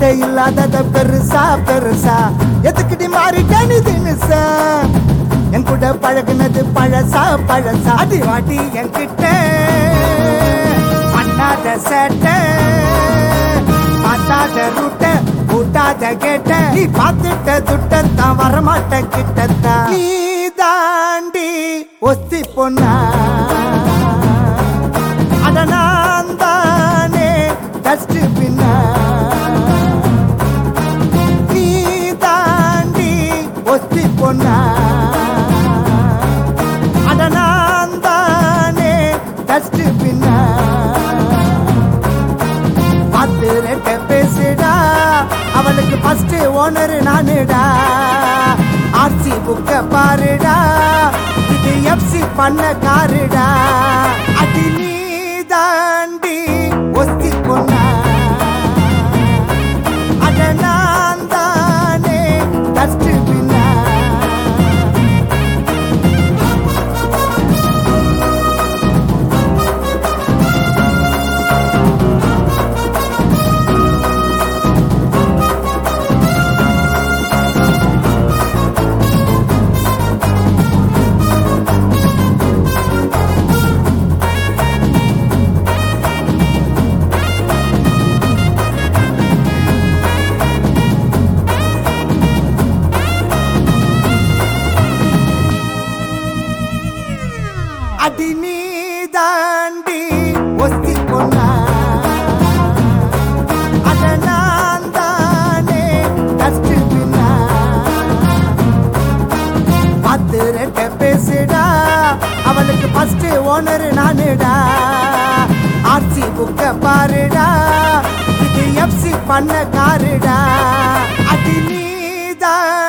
கிட்ட இல்லாதத பெருசா பெருசா எதுக்கிட்டி மாறிட்ட நீ தினுசா என் கூட பழகுனது பழசா பழசா அடி வாட்டி என்கிட்ட பண்ணாத சேட்டை பார்த்தாத ரூட்ட கூட்டாத கேட்ட நீ பார்த்துட்ட துட்டத்தான் வரமாட்ட கிட்டத்தான் நீ தாண்டி ஒத்தி பொண்ணா அட நான் தானே டஸ்ட் பின்னா நீ தாண்டி ஒத்தி பொண்ணா அட நான் தானே டஸ்ட் பின்னா பார்த்து ரெட்ட பேசுடா அவளுக்கு ஃபர்ஸ்ட் ஓனர் நானுடா ஆர்சி புக்க பாருடா இது எஃப்சி பண்ண காருடா அடி நீ தாண்டி ஒத்தி பொண்ணா அட நான் தானே டஸ்ட் பின்னா அடி நீ தாண்டி ஒத்தி பொண்ணா அட நான் தானே டஸ்ட் பின்னா பார்த்து ரெட்ட பேசுடா அவளுக்கு ஃபர்ஸ்ட் ஓனர் நானுடா ஆர்சி புக்க பாருடா இது எஃப்சி பண்ண காருடா அடி நீ தான்